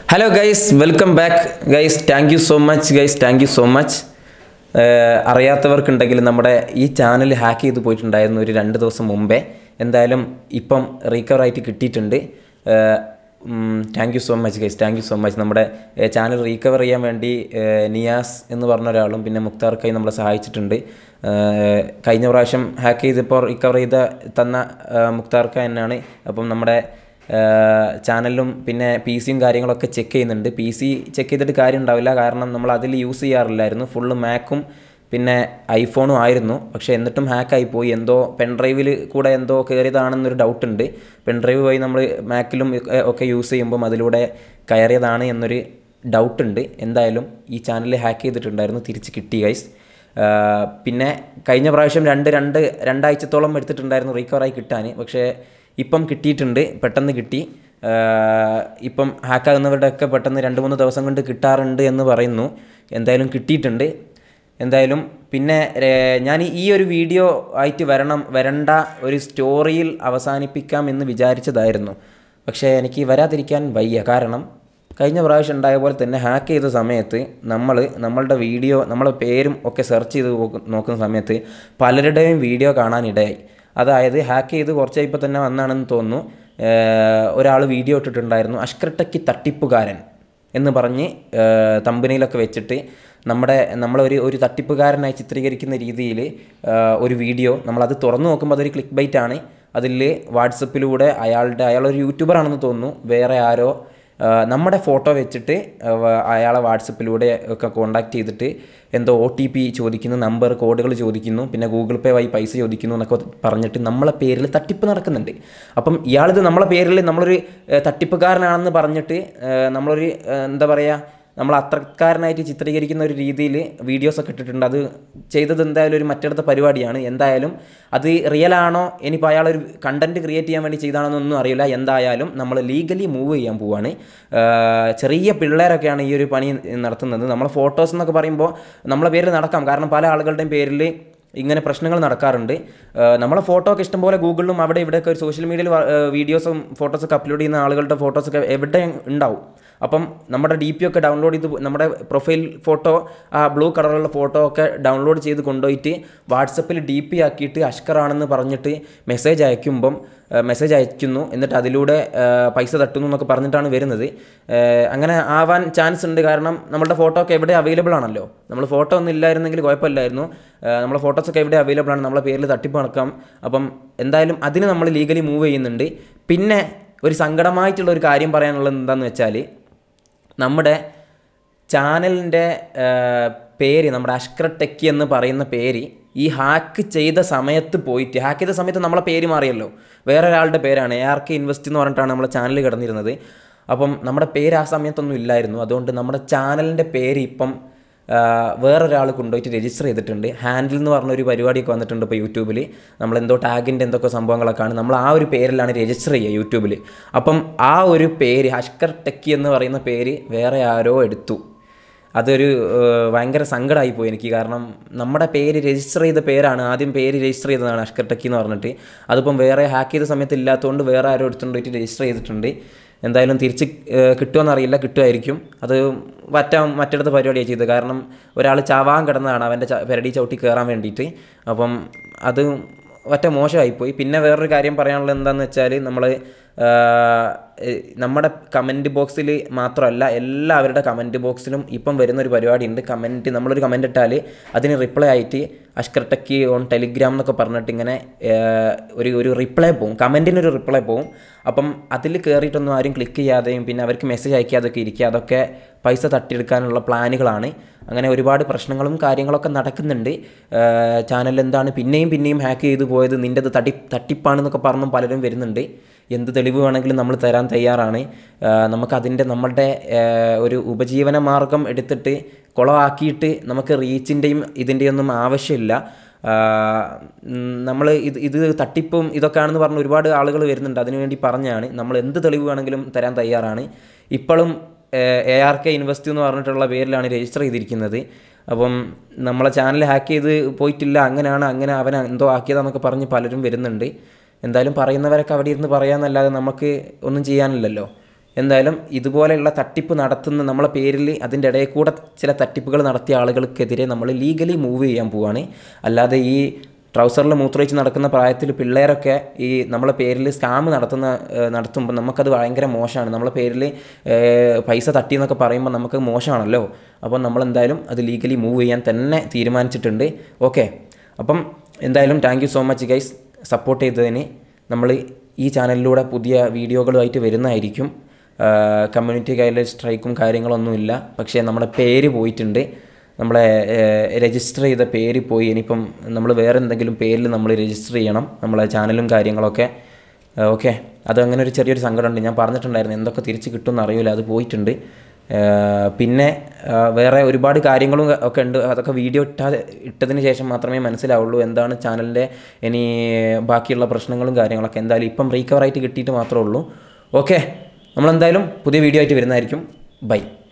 hello guys welcome back guys thank you so much guys thank you so much അറിയാത്തവർക്കുണ്ടെങ്കിൽ നമ്മുടെ ഈ channel hack ചെയ്ത് പോയിട്ടുണ്ടായിരുന്നു ഒരു രണ്ട് ദിവസം മുമ്പേ എന്തായാലും ഇപ്പം റീക്കവർ ആയിട്ട് കിട്ടിയിട്ടുണ്ട് thank you so much guys thank you so much നമ്മുടെ ചാനൽ റീകവർ ചെയ്യാൻ വേണ്ടി ഏഹ്, നിയാസ് എന്ന് പറഞ്ഞ ഒരാളും പിന്നെ മുക്താർ കൈ നമ്മളെ സഹായിച്ചിട്ടുണ്ട് ഏഹ്, കഴിഞ്ഞ പ്രാവശ്യം ഹാക്ക് ചെയ്തപ്പോൾ റിക്കവർ ചെയ്ത തന്ന ഏഹ്, മുക്താർ ക തന്നെയാണ് അപ്പം നമ്മുടെ ചാനലിലും പിന്നെ പി സിയും കാര്യങ്ങളൊക്കെ ചെക്ക് ചെയ്യുന്നുണ്ട് പി സി ചെക്ക് ചെയ്തിട്ട് കാര്യം ഉണ്ടാവില്ല കാരണം നമ്മൾ അതിൽ യൂസ് ചെയ്യാറില്ലായിരുന്നു ഫുള്ള് മാക്കും പിന്നെ ഐഫോണും ആയിരുന്നു പക്ഷേ എന്നിട്ടും ഹാക്കായി പോയി എന്തോ പെൻഡ്രൈവിൽ കൂടെ എന്തോ കയറിയതാണെന്നൊരു ഡൗട്ട് ഉണ്ട് പെൻഡ്രൈവ് വഴി നമ്മൾ മാക്കിലും ഒക്കെ- ഒക്കെ യൂസ് ചെയ്യുമ്പം അതിലൂടെ കയറിയതാണ് എന്നൊരു ഡൗട്ട് ഉണ്ട് എന്തായാലും ഈ ചാനൽ ഹാക്ക് ചെയ്തിട്ടുണ്ടായിരുന്നു തിരിച്ച് കിട്ടി ഗൈസ് പിന്നെ കഴിഞ്ഞ പ്രാവശ്യം രണ്ട് രണ്ട് രണ്ടാഴ്ചത്തോളം എടുത്തിട്ടുണ്ടായിരുന്നു റീകവറായി കിട്ടാൻ പക്ഷേ ഇപ്പം കിട്ടിയിട്ടുണ്ട് പെട്ടെന്ന് കിട്ടി ആഹ് ഇപ്പം ഹാക്കാകുന്നവരുടെയൊക്കെ പെട്ടെന്ന് രണ്ട് മൂന്ന് ദിവസം കൊണ്ട് കിട്ടാറുണ്ട് എന്ന് പറയുന്നു എന്തായാലും കിട്ടിയിട്ടുണ്ട് എന്തായാലും പിന്നെ രേ- ഞാൻ ഈ ഒരു വീഡിയോ ആയിട്ട് വരണം വരണ്ട ഒരു സ്റ്റോറിയിൽ അവസാനിപ്പിക്കാം എന്ന് വിചാരിച്ചതായിരുന്നു പക്ഷേ എനിക്ക് വരാതിരിക്കാൻ വയ്യ കാരണം കഴിഞ്ഞ പ്രാവശ്യം ഉണ്ടായ പോലെ തന്നെ ഹാക്ക് ചെയ്ത സമയത്ത് നമ്മൾ നമ്മളുടെ വീഡിയോ നമ്മളെ പേരും ഒക്കെ സെർച്ച് ചെയ്ത് നോക്ക് നോക്കുന്ന സമയത്ത് പലരുടെയും വീഡിയോ കാണാനിടയായി അതായത് ഹാക്ക് ചെയ്ത് കുറച്ചായപ്പോൾ തന്നെ വന്നാണെന്ന് തോന്നുന്നു ഒരാൾ വീഡിയോ ഇട്ടിട്ടുണ്ടായിരുന്നു അഷ്കർട്ടക്കി തട്ടിപ്പുകാരൻ എന്ന് പറഞ്ഞ് തമ്പനിയിലൊക്കെ വെച്ചിട്ട് നമ്മുടെ നമ്മളൊരു ഒരു തട്ടിപ്പുകാരനായി ചിത്രീകരിക്കുന്ന രീതിയിൽ ഒരു വീഡിയോ നമ്മളത് തുറന്നു നോക്കുമ്പോൾ അതൊരു ക്ലിക്ക് ബൈറ്റ് ആണ് അതിൽ വാട്സപ്പിലൂടെ അയാളുടെ അയാളൊരു യൂട്യൂബറാണെന്ന് തോന്നുന്നു വേറെ ആരോ ആ, നമ്മുടെ ഫോട്ടോ വെച്ചിട്ട് ആ, വ- അയാളെ വാട്സപ്പിലൂടെ ഒക്കെ കോണ്ടാക്ട് ചെയ്തിട്ട് എന്തോ ഒ ടി പി ചോദിക്കുന്നു നമ്പർ കോഡുകൾ ചോദിക്കുന്നു പിന്നെ ഗൂഗിൾ പേ വഴി പൈസ ചോദിക്കുന്നു എന്നൊക്കെ പറഞ്ഞിട്ട് നമ്മളെ പേരിൽ തട്ടിപ്പ് നടക്കുന്നുണ്ട് അപ്പം ഇയാളിത് നമ്മളെ പേരിൽ നമ്മളൊരു ഏ, തട്ടിപ്പുകാരനാണെന്ന് പറഞ്ഞിട്ട് ഏ, നമ്മളൊരു ഏ, എന്താ പറയുക നമ്മൾ അത്രക്കാരനായിട്ട് ചിത്രീകരിക്കുന്ന ഒരു രീതിയിൽ വീഡിയോസൊക്കെ ഇട്ടിട്ടുണ്ട് അത് ചെയ്തത് എന്തായാലും ഒരു മറ്റിടത്തെ പരിപാടിയാണ് എന്തായാലും അത് റിയൽ ആണോ ഇനിയിപ്പോൾ അയാൾ ഒരു കണ്ടന്റ് ക്രിയേറ്റ് ചെയ്യാൻ വേണ്ടി ചെയ്താണെന്നൊന്നും അറിയില്ല എന്തായാലും നമ്മൾ ലീഗലി മൂവ് ചെയ്യാൻ പോവാണ് ആഹ് ചെറിയ പിള്ളേരൊക്കെയാണ് ഈ ഒരു പണി നടത്തുന്നത് നമ്മളെ ഫോട്ടോസ് എന്നൊക്കെ പറയുമ്പോൾ നമ്മളെ പേരിൽ നടക്കാം കാരണം പല ആളുകളുടെയും പേരിൽ ഇങ്ങനെ പ്രശ്നങ്ങൾ നടക്കാറുണ്ട് ആഹ് നമ്മളെ ഫോട്ടോ ഒക്കെ ഇഷ്ടംപോലെ ഗൂഗിളിലും അവിടെ ഇവിടെയൊക്കെ ഒരു സോഷ്യൽ മീഡിയയിൽ വീഡിയോസും ഫോട്ടോസൊക്കെ അപ്ലോഡ് ചെയ്യുന്ന ആളുകളുടെ ഫോട്ടോസൊക്കെ എവിടെ ഉണ്ടാവും അപ്പം നമ്മുടെ ഡി പി ഒക്കെ ഡൗൺലോഡ് ചെയ്ത് നമ്മുടെ പ്രൊഫൈൽ ഫോട്ടോ ആ ബ്ലൂ കളറുള്ള ഫോട്ടോ ഒക്കെ ഡൗൺലോഡ് ചെയ്ത് കൊണ്ടുപോയിട്ട് വാട്സപ്പിൽ ഡി പി ആക്കിയിട്ട് അഷ്കറാണെന്ന് പറഞ്ഞിട്ട് മെസ്സേജ് അയക്കുമ്പം മെസ്സേജ് അയക്കുന്നു എന്നിട്ട് അതിലൂടെ ആ, പൈസ തട്ടുന്നു എന്നൊക്കെ പറഞ്ഞിട്ടാണ് വരുന്നത് ആ, അങ്ങനെ ആവാൻ ചാൻസ് ഉണ്ട് കാരണം നമ്മളുടെ ഫോട്ടോ ഒക്കെ എവിടെ അവൈലബിൾ ആണല്ലോ നമ്മൾ ഫോട്ടോ ഒന്നും ഇല്ലായിരുന്നെങ്കിൽ കുഴപ്പമില്ലായിരുന്നു ആ, നമ്മളെ ഫോട്ടോസൊക്കെ എവിടെ അവൈലബിൾ ആണ് നമ്മളെ പേരിൽ തട്ടിപ്പ് നടക്കാം അപ്പം എന്തായാലും അതിന് നമ്മൾ ലീഗലി മൂവ് ചെയ്യുന്നുണ്ട് പിന്നെ ഒരു സങ്കടമായിട്ടുള്ള ഒരു കാര്യം പറയാനുള്ളത് എന്താണെന്ന് വെച്ചാൽ നമ്മുടെ ചാനലിൻ്റെ പേര് നമ്മുടെ അഷ്കർ ടെക്കി എന്ന് പറയുന്ന പേര് ഈ ഹാക്ക് ചെയ്ത സമയത്ത് പോയിട്ട് ഹാക്ക് ചെയ്ത സമയത്ത് നമ്മളെ പേര് മാറിയല്ലോ വേറെ ഒരാളുടെ പേരാണ് എ ആർ കെ ഇൻവെസ്റ്റ് എന്ന് പറഞ്ഞിട്ടാണ് നമ്മളെ ചാനൽ കിടന്നിരുന്നത് അപ്പം നമ്മുടെ പേര് ആ സമയത്തൊന്നും ഇല്ലായിരുന്നു അതുകൊണ്ട് നമ്മുടെ ചാനലിൻ്റെ പേര് ഇപ്പം ആ, വേറൊരാൾ കൊണ്ടുപോയിട്ട് രജിസ്റ്റർ ചെയ്തിട്ടുണ്ട് ഹാൻഡിൽ എന്ന് പറഞ്ഞ ഒരു പരിപാടിയൊക്കെ വന്നിട്ടുണ്ട് ഇപ്പോൾ യൂട്യൂബിൽ നമ്മൾ എന്തോ ടാഗിൻ്റെ എന്തൊക്കെ സംഭവങ്ങളൊക്കെയാണ് നമ്മൾ ആ ഒരു പേരിലാണ് രജിസ്റ്റർ ചെയ്യുക യൂട്യൂബിൽ അപ്പം ആ ഒരു പേര് ഹഷ്കർ ടെക്കി എന്ന് പറയുന്ന പേര് വേറെ ആരോ എടുത്തു അതൊരു ഏഹ്, ഭയങ്കര സങ്കടമായി പോയി എനിക്ക് കാരണം നമ്മുടെ പേര് രജിസ്റ്റർ ചെയ്ത പേരാണ് ആദ്യം പേര് രജിസ്റ്റർ ചെയ്തതാണ് അഷ്കർ ടെക്കി എന്ന് പറഞ്ഞിട്ട് അതിപ്പം വേറെ ഹാക്ക് ചെയ്ത സമയത്ത് ഇല്ലാത്തതുകൊണ്ട് വേറെ ആരോ എടുത്തുകൊണ്ട് പോയിട്ട് രജിസ്റ്റർ ചെയ്തിട്ടുണ്ട് എന്തായാലും തിരിച്ച് ഏഹ്, കിട്ടുമെന്ന് അറിയില്ല കിട്ടുമായിരിക്കും അത് മറ്റാ മറ്റിടത്ത് പരിപാടിയാണ് ചെയ്തത് കാരണം ഒരാൾ ചാവാൻ കിടന്നതാണ് അവൻ്റെ ച- പെരടി ചവിട്ടി കയറാൻ വേണ്ടിയിട്ട് അപ്പം അത് ഒറ്റ മോശമായിപ്പോയി പിന്നെ വേറൊരു കാര്യം പറയാനുള്ളത് എന്താണെന്ന് വെച്ചാൽ നമ്മൾ നമ്മുടെ കമൻറ്റ് ബോക്സിൽ മാത്രമല്ല എല്ലാവരുടെ കമൻറ്റ് ബോക്സിലും ഇപ്പം വരുന്ന ഒരു പരിപാടി ഉണ്ട് കമൻറ്റ് നമ്മളൊരു കമൻറ്റ് ഇട്ടാൽ അതിന് റിപ്ലൈ ആയിട്ട് അഷ്കർ ടെക്കി ഓൺ ടെലിഗ്രാം എന്നൊക്കെ പറഞ്ഞിട്ട് ഇങ്ങനെ ഏഹ്, ഒരു ഒരു റിപ്ലൈ പോകും കമൻറ്റിനൊരു റിപ്ലൈ പോകും അപ്പം അതിൽ കയറിയിട്ടൊന്നും ആരും ക്ലിക്ക് ചെയ്യാതെയും പിന്നെ അവർക്ക് മെസ്സേജ് അയക്കാതൊക്കെ ഇരിക്കുക അതൊക്കെ പൈസ തട്ടിയെടുക്കാനുള്ള പ്ലാനുകളാണ് അങ്ങനെ ഒരുപാട് പ്രശ്നങ്ങളും കാര്യങ്ങളൊക്കെ നടക്കുന്നുണ്ട് ചാനൽ എന്താണ് പിന്നെയും പിന്നെയും ഹാക്ക് ചെയ്തു പോയത് നിൻ്റെത് തട്ടി തട്ടിപ്പാണെന്നൊക്കെ പറഞ്ഞും പലരും വരുന്നുണ്ട് എന്ത് തെളിവ് വേണമെങ്കിലും നമ്മൾ തരാൻ തയ്യാറാണ് ആ, നമുക്കതിൻ്റെ നമ്മളുടെ ആ, ഒരു ഉപജീവന മാർഗം എടുത്തിട്ട് കുളമാക്കിയിട്ട് നമുക്ക് റീച്ചിൻ്റെയും ഇതിൻ്റെയൊന്നും ആവശ്യമില്ല നമ്മൾ ഇത് ഇത് തട്ടിപ്പും ഇതൊക്കെയാണെന്ന് പറഞ്ഞ് ഒരുപാട് ആളുകൾ വരുന്നുണ്ട് അതിനുവേണ്ടി പറഞ്ഞാണ് നമ്മൾ എന്ത് തെളിവ് വേണമെങ്കിലും തരാൻ തയ്യാറാണ് ഇപ്പോഴും എ ആർ കെ ഇൻവെസ്റ്റ് എന്ന് പറഞ്ഞിട്ടുള്ള പേരിലാണ് രജിസ്റ്റർ ചെയ്തിരിക്കുന്നത് അപ്പം നമ്മളെ ചാനൽ ഹാക്ക് ചെയ്ത് പോയിട്ടില്ല അങ്ങനെയാണ് അങ്ങനെ അവൻ എന്തോ ആക്കിയതാന്നൊക്കെ പറഞ്ഞ് പലരും വരുന്നുണ്ട് എന്തായാലും പറയുന്നവരൊക്കെ അവിടെ ഇരുന്ന് പറയാന്നല്ലാതെ നമുക്ക് ഒന്നും ചെയ്യാനില്ലല്ലോ എന്തായാലും ഇതുപോലെയുള്ള തട്ടിപ്പ് നടത്തുന്ന നമ്മളെ പേരിൽ അതിൻ്റെ ഇടയിൽ കൂടെ ചില തട്ടിപ്പുകൾ നടത്തിയ ആളുകൾക്കെതിരെ നമ്മൾ ലീഗലി മൂവ് ചെയ്യാൻ പോവുകയാണ് അല്ലാതെ ഈ ട്രൗസറിൽ മൂത്രമൊഴിച്ച് നടക്കുന്ന പ്രായത്തിൽ പിള്ളേരൊക്കെ ഈ നമ്മളെ പേരിൽ സ്കാം നടത്തുന്ന ഏഹ് നടത്തുമ്പോൾ നമുക്കത് ഭയങ്കര മോശമാണ് നമ്മളെ പേരിൽ ഏഹ് പൈസ തട്ടി എന്നൊക്കെ പറയുമ്പോൾ നമുക്ക് മോശമാണല്ലോ അപ്പോൾ നമ്മൾ എന്തായാലും അത് ലീഗലി മൂവ് ചെയ്യാൻ തന്നെ തീരുമാനിച്ചിട്ടുണ്ട് ഓക്കെ അപ്പം എന്തായാലും thank you so much guys support ചെയ്തതിന് നമ്മൾ ഈ ചാനലിലൂടെ പുതിയ വീഡിയോകളുമായിട്ട് വരുന്നതായിരിക്കും കമ്മ്യൂണിറ്റി ഗൈഡ് സ്ട്രൈക്കും കാര്യങ്ങളൊന്നുമില്ല പക്ഷേ നമ്മുടെ പേര് പോയിട്ടുണ്ട് നമ്മളെ രജിസ്റ്റർ ചെയ്ത പേര് പോയി ഇനിയിപ്പം നമ്മൾ വേറെ എന്തെങ്കിലും പേരിൽ നമ്മൾ രജിസ്റ്റർ ചെയ്യണം നമ്മളെ ചാനലും കാര്യങ്ങളൊക്കെ ഓക്കെ അത് അങ്ങനെ ഒരു ചെറിയൊരു സങ്കടമുണ്ട് ഞാൻ പറഞ്ഞിട്ടുണ്ടായിരുന്നു എന്തൊക്കെ തിരിച്ച് കിട്ടുമെന്ന് അറിയില്ല അത് പോയിട്ടുണ്ട് ഏഹ് പിന്നെ ഏഹ് വേറെ ഒരുപാട് കാര്യങ്ങളും ഒക്കെ ഉണ്ട് അതൊക്കെ വീഡിയോ ഇട്ടാ ഇട്ടതിന് ശേഷം മാത്രമേ മനസ്സിലാവുള്ളൂ എന്താണ് ചാനലിൻ്റെ ഇനി ബാക്കിയുള്ള പ്രശ്നങ്ങളും കാര്യങ്ങളൊക്കെ എന്തായാലും ഇപ്പം റീകവറായിട്ട് കിട്ടിയിട്ട് മാത്രമേ ഉള്ളൂ ഓക്കെ നമ്മളെന്തായാലും പുതിയ വീഡിയോ ആയിട്ട് വരുന്നതായിരിക്കും ബൈ